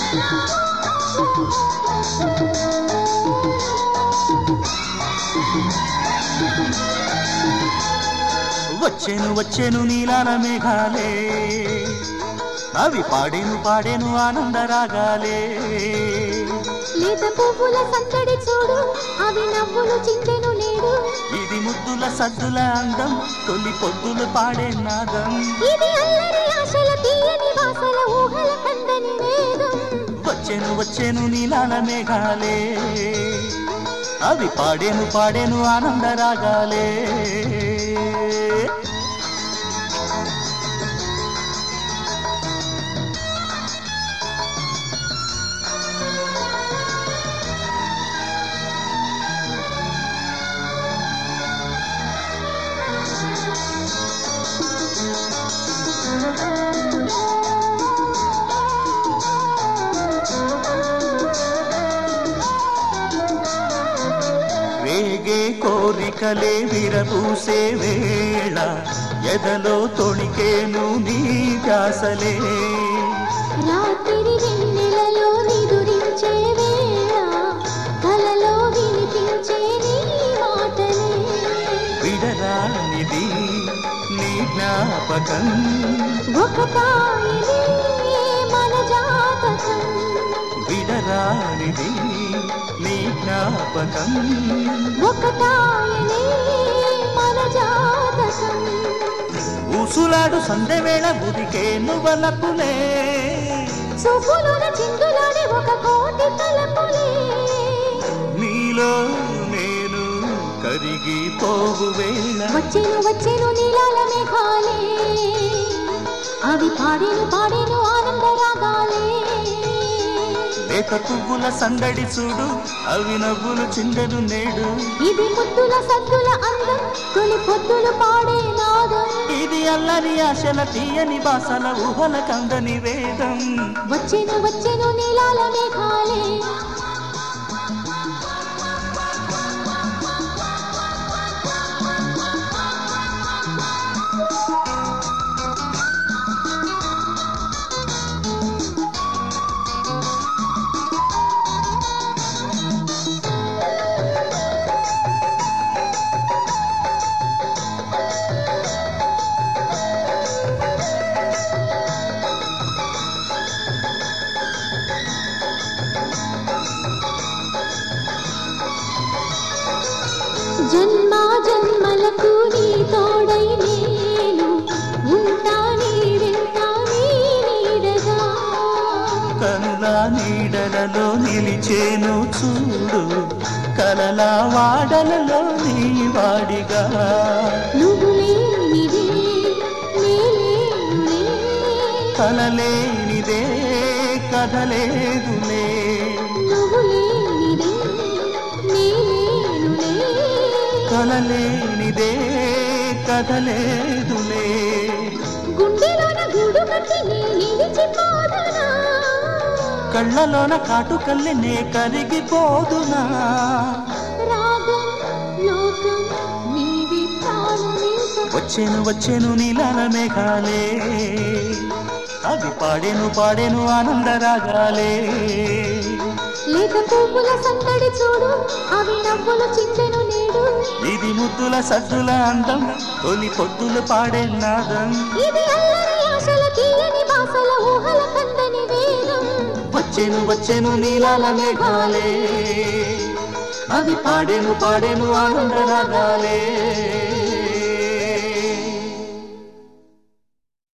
వచ్చేను వచ్చేను నీలాల మేఘాలే అవి పాడేను పాడేను ఆనంద రాగాలే లేత పువ్వుల సందడి చూడు అవి నవ్వులు చిందెను నేడు ఇది ముద్దుల సద్దుల అందం తొలి పొద్దులు పాడే నాదం ఇది అల్లరి ఆశల తీయని వాసల ఊహల కందని వేదం వచ్చేను వచ్చేను నీలాల మేఘాలే అవి పాడేను పాడేను ఆనంద రాగాలే రేగే కోరికలే విరపూసే వేళ ఎదలో తొణికేను నీ ధ్యాసలే రాత్రి వెన్నెలలో నిదురించే వేళ కలలో వినిపించే నీ మాటలే విడరానిది నీ జ్ఞాపకం ఒక తాయిలే మన జాతకం విడరానిది నీ జ్ఞాపకం ఒక తాయిలే మన జాతకం ఊసులాడు సందెవేళ ఉదికే నువ్వలపులే చూపులోన చిందులాడే ఒక కోటి తలపులే నీలో నేను కరిగిపోవు వేళ వచ్చేను వచ్చేను నీలాల మేఘాలే అవి పాడేను పాడేను ఆనంద రాగాలే లేక పువ్వుల సందడి చూడు అవి నవ్వులు చిందెను నేడు ఇది ముద్దుల సద్దుల అందం తొలి పొద్దులు పాడే నాదం ఇది అల్లని ఆశల తీయని బాసల ఊహల కందని వేదం వచ్చేను వచ్చేను నీలాల మేఘాలే జన్మ జన్మలకు నీ తోడై నేను ఉంటా నీ వెంట నీ నీడగా కనుల నీడలలో నిలిచేను చూడు కలల వాడలలో నీ వాడిగా నువ్వు లేనిదే నేలేనులే కలలేనిదే కదలేదులే నువ్వు లేనిదే నేలేనులే కలలేనిదే కదలేదులే గుండెలోన గూడు కట్టి నీ నిలిచిపోదునా కళ్ళలోన కాటుకల్లి నే కరిగిపోదునా రాగం లోకం నీవి ప్రాణమేక వచ్చేను వచ్చేను నీలాల మేఘాలే అవి పాడేను పాడేను ఆనంద రాగాలే లేక పువ్వుల సందడి చూడు అవి నవ్వులు చిందెను నేడు ఇది ముద్దుల సద్దుల అందం తొలి పొద్దులు పాడే నాదం ఇది అల్లరి ఆశల తీయని బాసల ఊహల కందని వేదం వచ్చేను వచ్చేను నీలాల మేఘాలే అవి పాడేను పాడేను ఆనంద రాగాలే